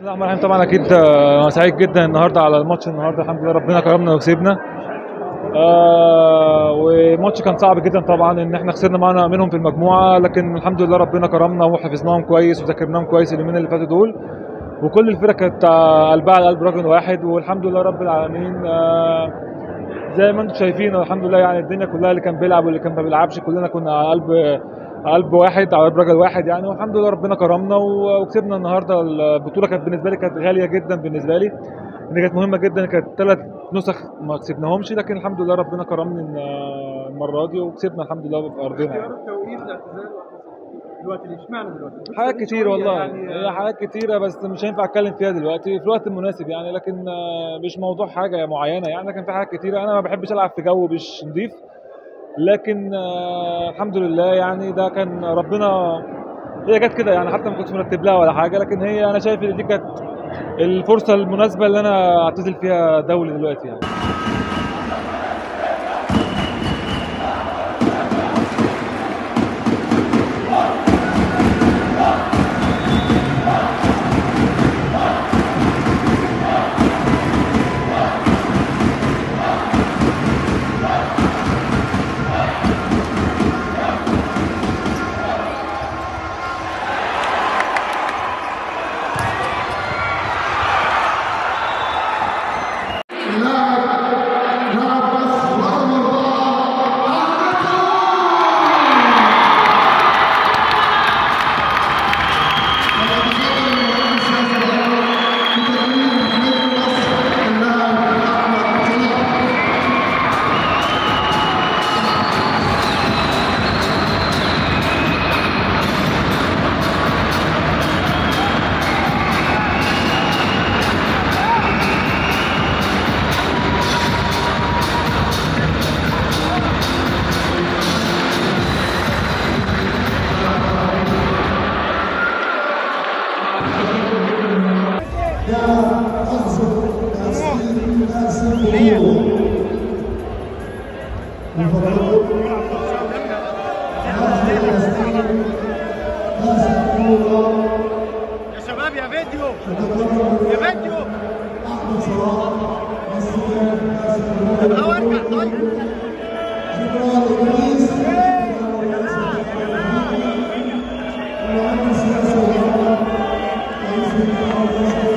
بسم الله الرحمن الرحيم طبعا اكيد آه، انا سعيد جدا النهارده على الماتش النهارده الحمد لله ربنا كرمنا وكسبنا آه والماتش كان صعب جدا طبعا ان احنا خسرنا معانا منهم في المجموعه لكن الحمد لله ربنا كرمنا وحفظناهم كويس وذاكرناهم كويس اليومين اللي فاتوا دول وكل الفرق كانت آه، قلبها على قلب رجل واحد والحمد لله رب العالمين آه زي ما انتم شايفين الحمد لله يعني الدنيا كلها اللي كان بيلعب واللي كان ما بيلعبش كلنا كنا على قلب على قلب واحد على قلب رجل واحد يعني والحمد لله ربنا كرمنا و- وكسبنا النهارده البطوله كانت بالنسبه لي كانت غاليه جدا بالنسبه لي ان كانت مهمه جدا كانت ثلاث نسخ ما كسبناهمش لكن الحمد لله ربنا كرمني إن- المره دي وكسبنا الحمد لله في ارضنا يعني. اختيار التوقيت الاعتزال دلوقتي ليه؟ اشمعنى دلوقتي؟ بس حاجات من كتير شوية والله يعني هي حاجات كتيرة بس مش هينفع اتكلم فيها دلوقتي في الوقت المناسب يعني لكن آه، مش موضوع حاجة معينة يعني لكن في حاجات كتيرة انا ما بحبش العب في جو مش نضيف لكن آه، الحمد لله يعني ده كان ربنا هي جت كده يعني حتى ما كنتش مرتب لها ولا حاجة لكن هي انا شايف ان دي كانت الفرصة المناسبة اللي انا اعتزل فيها دولي دلوقتي يعني يا شباب يا فيديو يا فيديو طب لو ارجع طيب Thank